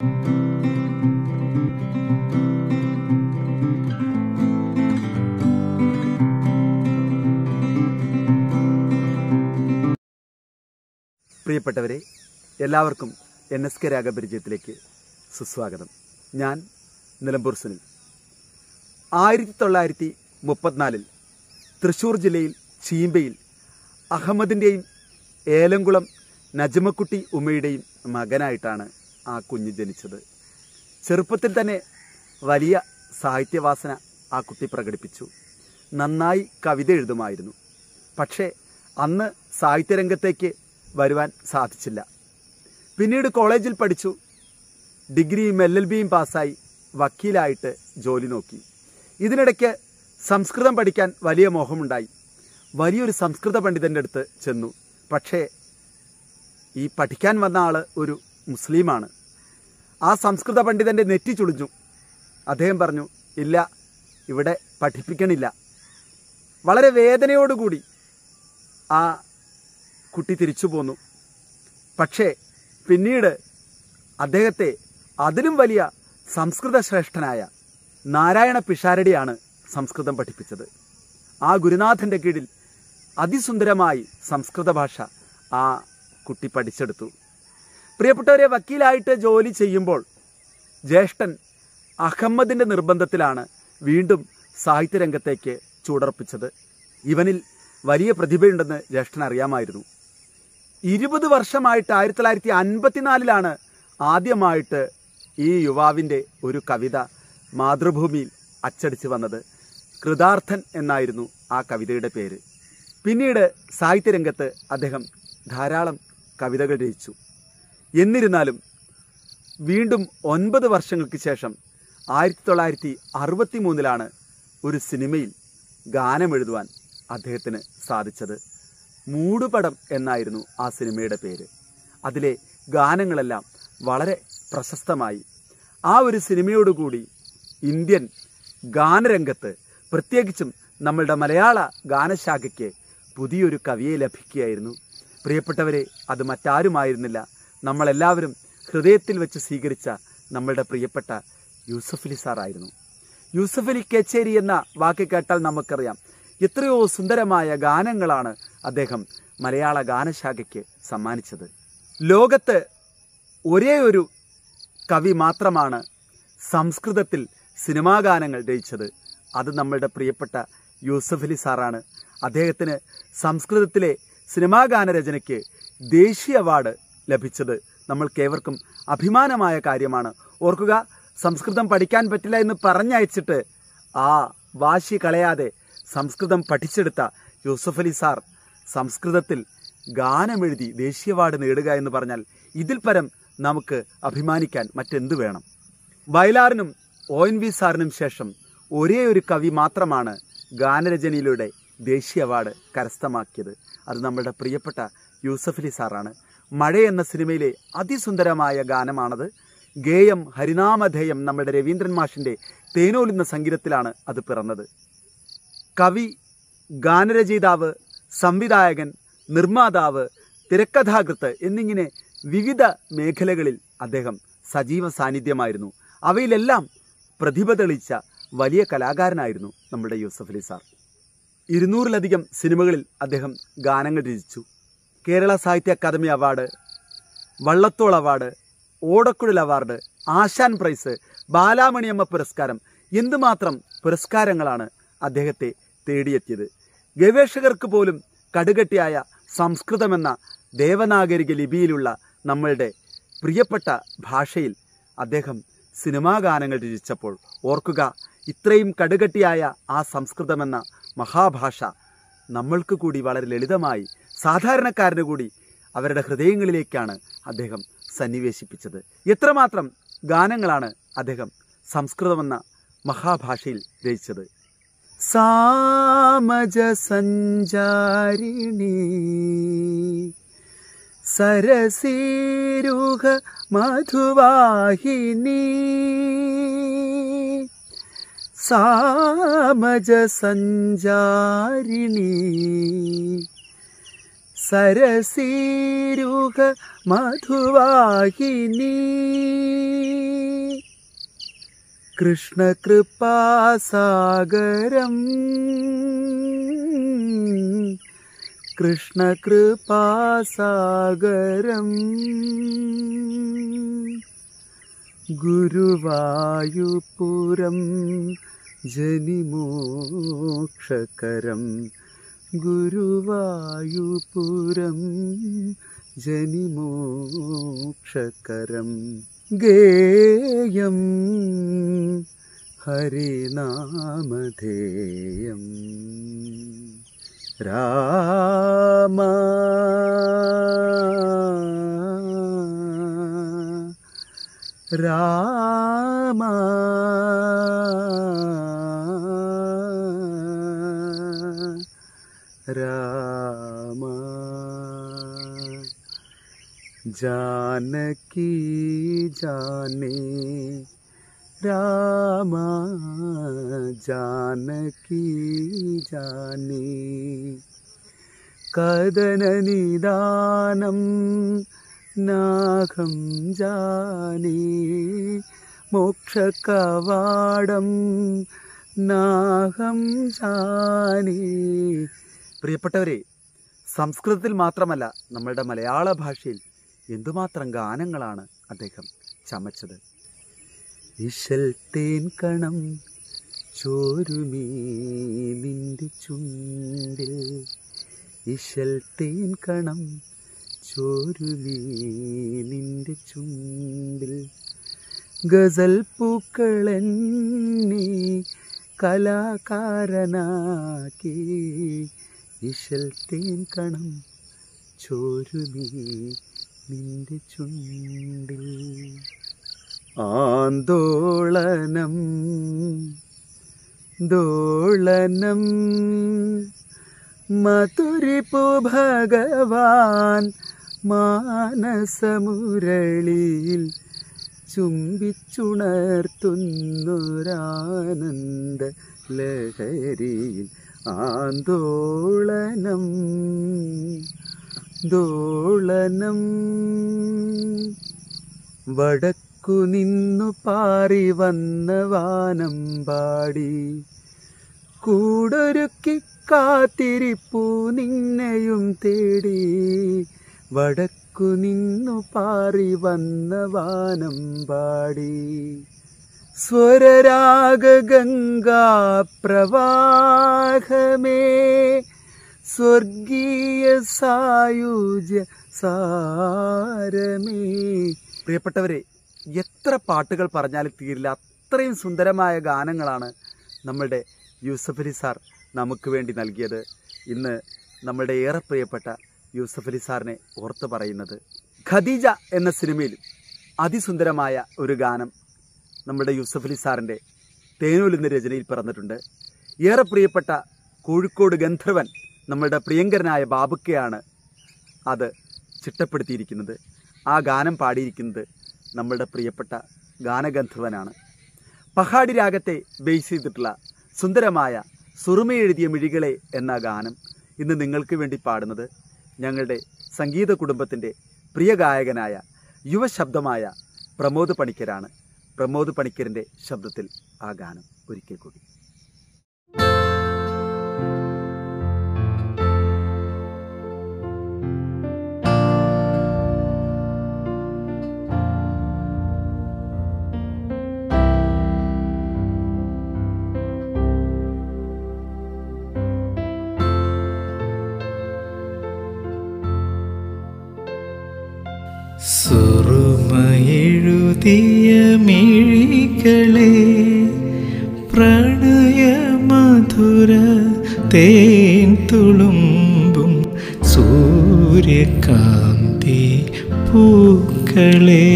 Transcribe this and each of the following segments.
പ്രിയപ്പെട്ടവരെ എല്ലാവർക്കും N S K രാഗപരിചയത്തിലേക്ക് സുസ്വാഗതം ഞാൻ നിലമ്പൂർ സുനിൽ ആയിരത്തി തൊള്ളായിരത്തി മുപ്പത്തിനാലിൽ തൃശ്ശൂർ ജില്ലയിൽ ചീമ്പയിൽ അഹമ്മദിൻ്റെയും ഏലംകുളം നജമക്കുട്ടി ഉമ്മയുടെയും മകനായിട്ടാണ് ആ കുഞ്ഞ് ജനിച്ചത് ചെറുപ്പത്തിൽ തന്നെ വലിയ സാഹിത്യവാസന ആ കുട്ടി പ്രകടിപ്പിച്ചു നന്നായി കവിത എഴുതുമായിരുന്നു പക്ഷേ അന്ന് സാഹിത്യരംഗത്തേക്ക് വരുവാൻ സാധിച്ചില്ല പിന്നീട് കോളേജിൽ പഠിച്ചു ഡിഗ്രിയും എൽ എൽ ബിയും പാസ്സായി വക്കീലായിട്ട് ജോലി നോക്കി ഇതിനിടയ്ക്ക് സംസ്കൃതം പഠിക്കാൻ വലിയ മോഹമുണ്ടായി വലിയൊരു സംസ്കൃത പണ്ഡിതൻ്റെ അടുത്ത് ചെന്നു പക്ഷേ ഈ പഠിക്കാൻ വന്ന ആൾ ഒരു മുസ്ലിമാണ് ആ സംസ്കൃത പണ്ഡിതൻ്റെ നെറ്റി ചുളിഞ്ഞു അദ്ദേഹം പറഞ്ഞു ഇല്ല ഇവിടെ പഠിപ്പിക്കണില്ല വളരെ വേദനയോടുകൂടി ആ കുട്ടി തിരിച്ചു പോന്നു പക്ഷേ പിന്നീട് അദ്ദേഹത്തെ അതിലും വലിയ സംസ്കൃത ശ്രേഷ്ഠനായ നാരായണ പിഷാരടിയാണ് സംസ്കൃതം പഠിപ്പിച്ചത് ആ ഗുരുനാഥൻ്റെ കീഴിൽ അതിസുന്ദരമായി സംസ്കൃത ഭാഷ ആ കുട്ടി പഠിച്ചെടുത്തു പ്രിയപ്പെട്ടവരെ വക്കീലായിട്ട് ജോലി ചെയ്യുമ്പോൾ ജ്യേഷ്ഠൻ അഹമ്മദിൻ്റെ നിർബന്ധത്തിലാണ് വീണ്ടും സാഹിത്യരംഗത്തേക്ക് ചൂടർപ്പിച്ചത് ഇവനിൽ വലിയ പ്രതിഭയുണ്ടെന്ന് ജ്യേഷ്ഠൻ അറിയാമായിരുന്നു ഇരുപത് വർഷമായിട്ട് ആയിരത്തി തൊള്ളായിരത്തി അൻപത്തിനാലിലാണ് ആദ്യമായിട്ട് ഈ യുവാവിൻ്റെ ഒരു കവിത മാതൃഭൂമിയിൽ അച്ചടിച്ച് വന്നത് കൃതാർത്ഥൻ എന്നായിരുന്നു ആ കവിതയുടെ പേര് പിന്നീട് സാഹിത്യരംഗത്ത് അദ്ദേഹം ധാരാളം കവിതകൾ രചിച്ചു എന്നിരുന്നാലും വീണ്ടും ഒൻപത് വർഷങ്ങൾക്ക് ശേഷം ആയിരത്തി തൊള്ളായിരത്തി അറുപത്തി മൂന്നിലാണ് ഒരു സിനിമയിൽ ഗാനമെഴുതുവാൻ അദ്ദേഹത്തിന് സാധിച്ചത് മൂടുപടം എന്നായിരുന്നു ആ സിനിമയുടെ പേര് അതിലെ ഗാനങ്ങളെല്ലാം വളരെ പ്രശസ്തമായി ആ ഒരു സിനിമയോടുകൂടി ഇന്ത്യൻ ഗാനരംഗത്ത് പ്രത്യേകിച്ചും നമ്മളുടെ മലയാള ഗാനശാഖയ്ക്ക് പുതിയൊരു കവിയെ ലഭിക്കുകയായിരുന്നു പ്രിയപ്പെട്ടവരെ അത് മറ്റാരുമായിരുന്നില്ല നമ്മളെല്ലാവരും ഹൃദയത്തിൽ വെച്ച് സ്വീകരിച്ച നമ്മളുടെ പ്രിയപ്പെട്ട യൂസഫ് അലി സാറായിരുന്നു യൂസഫ് അലി കേച്ചേരി എന്ന വാക്ക് കേട്ടാൽ നമുക്കറിയാം എത്രയോ സുന്ദരമായ ഗാനങ്ങളാണ് അദ്ദേഹം മലയാള ഗാനശാഖയ്ക്ക് സമ്മാനിച്ചത് ലോകത്ത് ഒരേ ഒരു കവി മാത്രമാണ് സംസ്കൃതത്തിൽ സിനിമാ ഗാനങ്ങൾ രചിച്ചത് അത് നമ്മളുടെ പ്രിയപ്പെട്ട യൂസഫ് അലി സാറാണ് അദ്ദേഹത്തിന് സംസ്കൃതത്തിലെ സിനിമാ ഗാനരചനയ്ക്ക് ദേശീയ അവാർഡ് ലഭിച്ചത് നമ്മൾക്കേവർക്കും അഭിമാനമായ കാര്യമാണ് ഓർക്കുക സംസ്കൃതം പഠിക്കാൻ പറ്റില്ല എന്ന് പറഞ്ഞയച്ചിട്ട് ആ വാശി കളയാതെ സംസ്കൃതം പഠിച്ചെടുത്ത യൂസഫ് അലി സാർ സംസ്കൃതത്തിൽ ഗാനമെഴുതി ദേശീയ അവാർഡ് നേടുക എന്ന് പറഞ്ഞാൽ ഇതിൽ പരം നമുക്ക് അഭിമാനിക്കാൻ മറ്റെന്ത് വേണം വയലാറിനും ഒ എൻ വി സാറിനും ശേഷം ഒരേ ഒരു കവി മാത്രമാണ് ഗാനരചനയിലൂടെ ദേശീയ അവാർഡ് കരസ്ഥമാക്കിയത് അത് നമ്മളുടെ പ്രിയപ്പെട്ട യൂസഫ് അലി സാറാണ് മഴ എന്ന സിനിമയിലെ അതിസുന്ദരമായ ഗാനമാണത് ഗേയം ഹരിനാമധേയം നമ്മുടെ രവീന്ദ്രൻ മാഷിൻ്റെ തേനോലുന്ന സംഗീതത്തിലാണ് അത് പിറന്നത് കവി ഗാനരചയിതാവ് സംവിധായകൻ നിർമ്മാതാവ് തിരക്കഥാകൃത്ത് എന്നിങ്ങനെ വിവിധ മേഖലകളിൽ അദ്ദേഹം സജീവ സാന്നിധ്യമായിരുന്നു അവയിലെല്ലാം പ്രതിഭ തെളിയിച്ച വലിയ കലാകാരനായിരുന്നു നമ്മുടെ യൂസഫ് അലി സാർ ഇരുന്നൂറിലധികം സിനിമകളിൽ അദ്ദേഹം ഗാനങ്ങൾ രചിച്ചു Kerala Sahitya Akademi award Vallathol award Odakkuzhal award Asan prize Balamaniamma പുരസ്കാരം എന്തുമാത്രം പുരസ്കാരങ്ങളാണ് അദ്ദേഹത്തെ തേടിയെത്തിയത് ഗവേഷകർക്ക് പോലും കടുകട്ടിയായ സംസ്കൃതമെന്ന ദേവനാഗരിക ലിപിയിലുള്ള നമ്മളുടെ പ്രിയപ്പെട്ട ഭാഷയിൽ അദ്ദേഹം സിനിമാ ഗാനങ്ങൾ രചിച്ചപ്പോൾ ഓർക്കുക ഇത്രയും കടുകട്ടിയായ ആ സംസ്കൃതമെന്ന മഹാഭാഷ നമ്മൾക്ക് കൂടി വളരെ ലളിതമായി സാധാരണക്കാരന് കൂടി അവരുടെ ഹൃദയങ്ങളിലേക്കാണ് അദ്ദേഹം സന്നിവേശിപ്പിച്ചത് എത്രമാത്രം ഗാനങ്ങളാണ് അദ്ദേഹം സംസ്കൃതമെന്ന മഹാഭാഷയിൽ രചിച്ചത് സാമജ സഞ്ചാരിണി സരസീരുഹ മധുവാഹിനി സാമജ സഞ്ചാരിണി സരസീരുഹ മധുവാഹിനി കൃഷ്ണകൃപാസാഗരം കൃഷ്ണകൃപാസാഗരം ഗുരുവായൂപുരം ജനിമോക്ഷകരം ഗുരുവായൂപുരം ജനിമോക്ഷകരം ഗേയം ഹരിനാമധേയം രാമ രാമ രാമ ജാനകി ജാനേ രാമ ജാനകി ജാനേ കദനനിദാനം നാഹം ജാനേ മോക്ഷകവാടം നാഹം ജാനേ പ്രിയപ്പെട്ടവരെ സംസ്കൃതത്തിൽ മാത്രമല്ല നമ്മളുടെ മലയാള ഭാഷയിൽ എന്തുമാത്രം ഗാനങ്ങളാണ് അദ്ദേഹം ചമച്ചത് ഇശൽ തേൻ കണം ചോരുമീ നിന്റെ ചുണ്ടിൽ ഇശൽ തേൻ കണം ചോരുമീ നിന്റെ ചുണ്ടിൽ ഗസൽ പൂക്കളെന്നീ കലാകാരനാക്കി ഇശൽ തേൻ കണം ചോരുമീ നിന്റെ ചുണ്ടിൽ ആന്തോളനം ദോളനം മധുരിപ്പു ഭഗവാൻ മാനസമുരളിയിൽ ചുംബിച്ചുണർത്തുന്നൊരാനന്ദ ലഹരിയിൽ ആന്തോളനം ദോളനം വടക്കു നിന്നു പാറി വന്ന വാനം പാടി കൂടൊരുക്കി കാത്തിരിപ്പു നിന്നെയും തേടി വടക്കു നിന്നു പാറി വന്ന വാനം പാടി സ്വരരാഗ ഗംഗാ പ്രവാഹമേ സ്വർഗീയ സായുജ്യ സാരമേ പ്രിയപ്പെട്ടവരെ എത്ര പാട്ടുകൾ പറഞ്ഞാലും തീരില്ല അത്രയും സുന്ദരമായ ഗാനങ്ങളാണ് നമ്മളുടെ യൂസഫ് അലി സാർ നമുക്ക് വേണ്ടി നൽകിയത് ഇന്ന് നമ്മളുടെ ഏറെ പ്രിയപ്പെട്ട യൂസഫ് അലി സാറിനെ ഓർത്ത് പറയുന്നത് ഖദീജ എന്ന സിനിമയിൽ അതിസുന്ദരമായ ഒരു ഗാനം നമ്മുടെ യൂസഫ് അലി സാറിൻ്റെ തേനൂൽ എന്ന രചനയിൽ പിറന്നിട്ടുണ്ട് ഏറെ പ്രിയപ്പെട്ട കോഴിക്കോട് ഗന്ധർവൻ നമ്മളുടെ പ്രിയങ്കരനായ ബാബുക്കയാണ് അത് ചിട്ടപ്പെടുത്തിയിരിക്കുന്നത് ആ ഗാനം പാടിയിരിക്കുന്നത് നമ്മളുടെ പ്രിയപ്പെട്ട ഗാനഗന്ധർവനാണ് പഹാടി രാഗത്തെ ബേസ് ചെയ്തിട്ടുള്ള സുന്ദരമായ സുറുമ എഴുതിയ മിഴികളെ എന്ന ഗാനം ഇന്ന് നിങ്ങൾക്ക് വേണ്ടി പാടുന്നത് ഞങ്ങളുടെ സംഗീത കുടുംബത്തിൻ്റെ പ്രിയ ഗായകനായ യുവശബ്ദമായ പ്രമോദ് പണിക്കരാണ് പ്രമോദ് പണിക്കരിൻ്റെ ശബ്ദത്തിൽ ആ ഗാനം ഒരിക്കൽ കൂടി സുറുമയെഴുതിയ മിഴികളെ പ്രണയമധുര തേൻ തുളുമ്പും സൂര്യകാന്തി പൂക്കളെ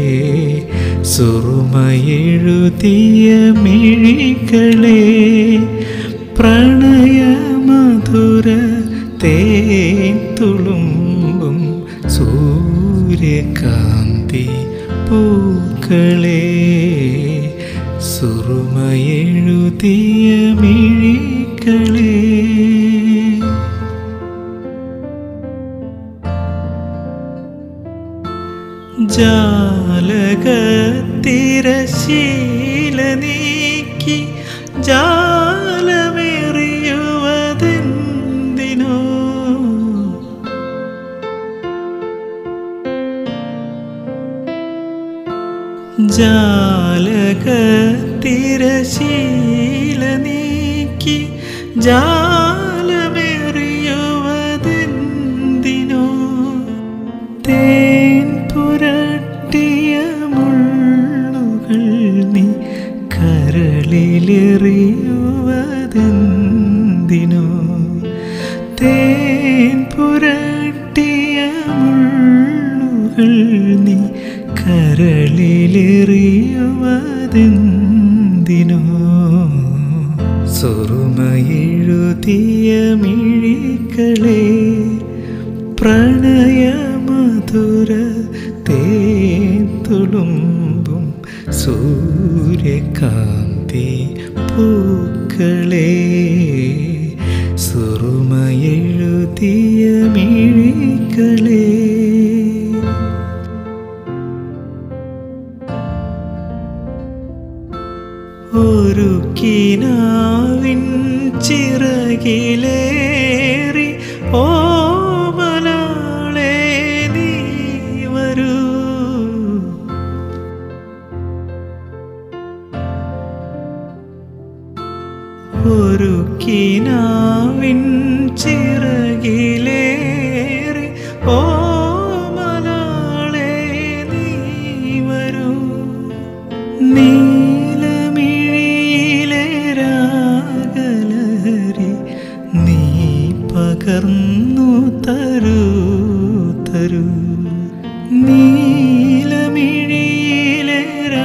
സുറുമയെഴുതിയ മിഴികളെ പ്രണയമധുര തേൻ തുളുമ്പും സൂര്യകാന്തി പൂക്കളെ സുറുമയെഴുതിയ മിഴികളെ ജാലകത്തിരശീല നീക്കി ജാലമേറിയുവതെന്തിനോ ജാലക തിരശീല നീക്കി ജാലമേറിയുവതെന്തിനോ തേൻ പുരട്ടിയ മുള്ളുകൾ നീ കരളിലെറിയുവതെന്തിനോ തേൻ പുരട്ടിയ മുള്ളുകൾ നീ കരളിലെറിയുവതെന്തിനോ സുറുമയെഴുതിയ മിഴികളെ പ്രണയമധുര തേൻ തുളുമ്പും സൂര്യകാന്തി പൂക്കളെ സുറുമയെഴുതിയ മിഴികളെ ഒരു കിനാവിൻ ചിറകിലേറി ഓ മലാളെ നീ വരൂ ഒരു കിനാവിൻ ചിറകിലേറി ഓ മലാളെ നീ വരൂ നീലമിഴിയിലെ രാഗലഹരി നീ പകർന്നു തരൂ തരൂ നീലമിഴിയിലെ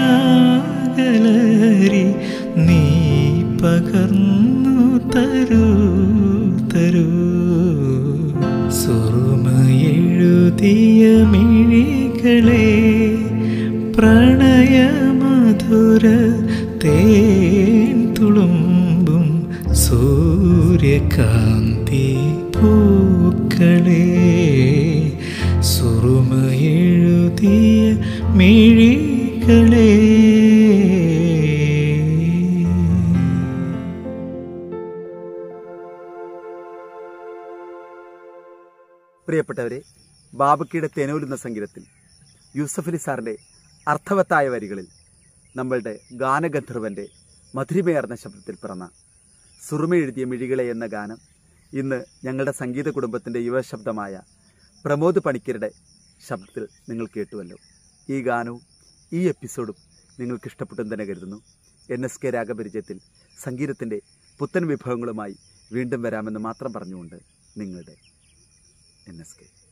രാഗലഹരി നീ പകർന്നു തരൂ തരൂ സുറുമയെഴുതിയ മിഴികളെ പ്രണയമധുര തേൻ തുളുമ്പും സൂര്യകാന്തി പൂക്കളെ സുറുമയെഴുതിയ മിഴികളെ പ്രിയപ്പെട്ടവരെ ബാബക്കിയുടെ തെനൂലുന്ന സംഗീതത്തിൽ യൂസഫ് അലി സാറിൻ്റെ അർത്ഥവത്തായ വരികളിൽ നമ്മളുടെ ഗാനഗന്ധർവൻ്റെ മധുരിമയാർന്ന ശബ്ദത്തിൽ പിറന്ന സുറുമ എഴുതിയ മിഴികളെ എന്ന ഗാനം ഇന്ന് ഞങ്ങളുടെ സംഗീത കുടുംബത്തിൻ്റെ യുവശബ്ദമായ പ്രമോദ് പണിക്കരുടെ ശബ്ദത്തിൽ നിങ്ങൾ കേട്ടുവല്ലോ ഈ ഗാനവും ഈ എപ്പിസോഡും നിങ്ങൾക്ക് ഇഷ്ടപ്പെട്ടെന്ന് തന്നെ കരുതുന്നു എൻ എസ് കെ രാഗപരിചയത്തിൽ സംഗീതത്തിൻ്റെ പുത്തൻ വിഭവങ്ങളുമായി വീണ്ടും വരാമെന്ന് മാത്രം പറഞ്ഞുകൊണ്ട് നിങ്ങളുടെ എൻ എസ് കെ